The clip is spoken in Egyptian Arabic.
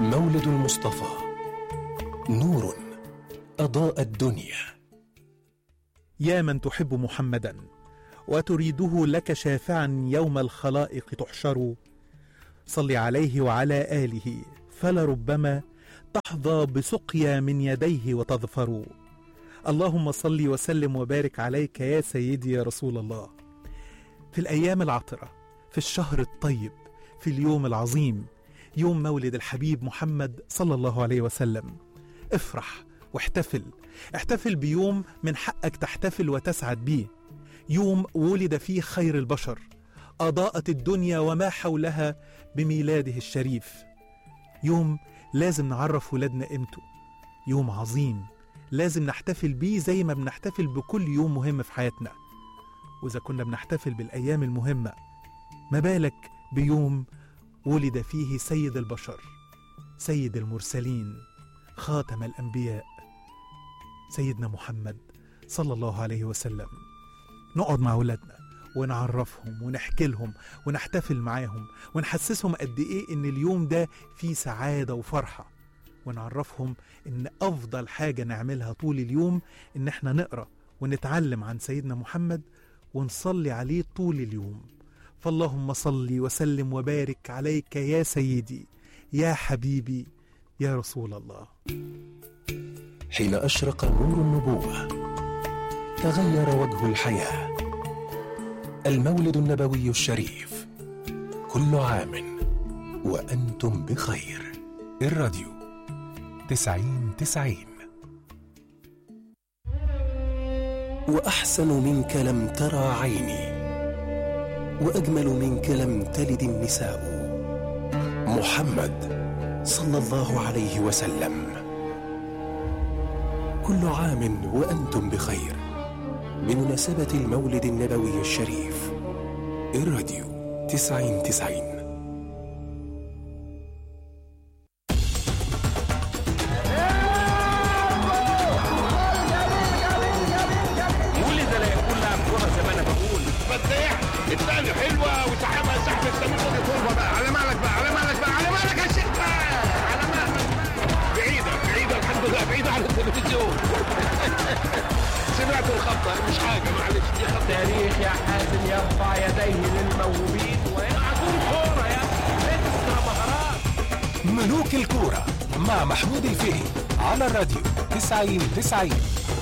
مولد المصطفى نور أضاء الدنيا يا من تحب محمدا وتريده لك شافعا يوم الخلائق تحشر صل عليه وعلى آله فلربما تحظى بسقيا من يديه وتظفر اللهم صل وسلم وبارك عليك يا سيدي يا رسول الله في الأيام العطرة في الشهر الطيب في اليوم العظيم يوم مولد الحبيب محمد صلى الله عليه وسلم افرح واحتفل احتفل بيوم من حقك تحتفل وتسعد بيه يوم ولد فيه خير البشر أضاءت الدنيا وما حولها بميلاده الشريف يوم لازم نعرف ولادنا قيمته يوم عظيم لازم نحتفل بيه زي ما بنحتفل بكل يوم مهم في حياتنا وإذا كنا بنحتفل بالأيام المهمة ما بالك بيوم ولد فيه سيد البشر سيد المرسلين خاتم الأنبياء سيدنا محمد صلى الله عليه وسلم نقعد مع ولادنا ونعرفهم ونحكي لهم ونحتفل معاهم ونحسسهم قد ايه ان اليوم ده فيه سعادة وفرحة ونعرفهم ان افضل حاجة نعملها طول اليوم ان احنا نقرأ ونتعلم عن سيدنا محمد ونصلي عليه طول اليوم فاللهم صل وسلم وبارك عليك يا سيدي يا حبيبي يا رسول الله حين أشرق نور النبوة تغير وجه الحياة المولد النبوي الشريف كل عام وأنتم بخير الراديو تسعين تسعين وأحسن منك لم ترى عيني وأجمل منك لم تلد النساء محمد صلى الله عليه وسلم كل عام وأنتم بخير بمناسبة المولد النبوي الشريف الراديو تسعين تسعين ولد لا يكون لاعب كوره زي ما انا بقول فتاح الثاني حلوه وسحبها سحب السمير ودي تربه بقى على مالك بقى على مالك بقى على مالك يا شيخ بقى على مالك بقى بعيده بعيده الحمد لله بعيده عن التلفزيون سمعت الخطه مش حاجه معلش دي خطه تاريخ يا حازم يرفع يديه للموهوبين ويلعبون كورة يا اكسترا مهارات ملوك الكورة مع محمود الفقي على الراديو تسعين تسعين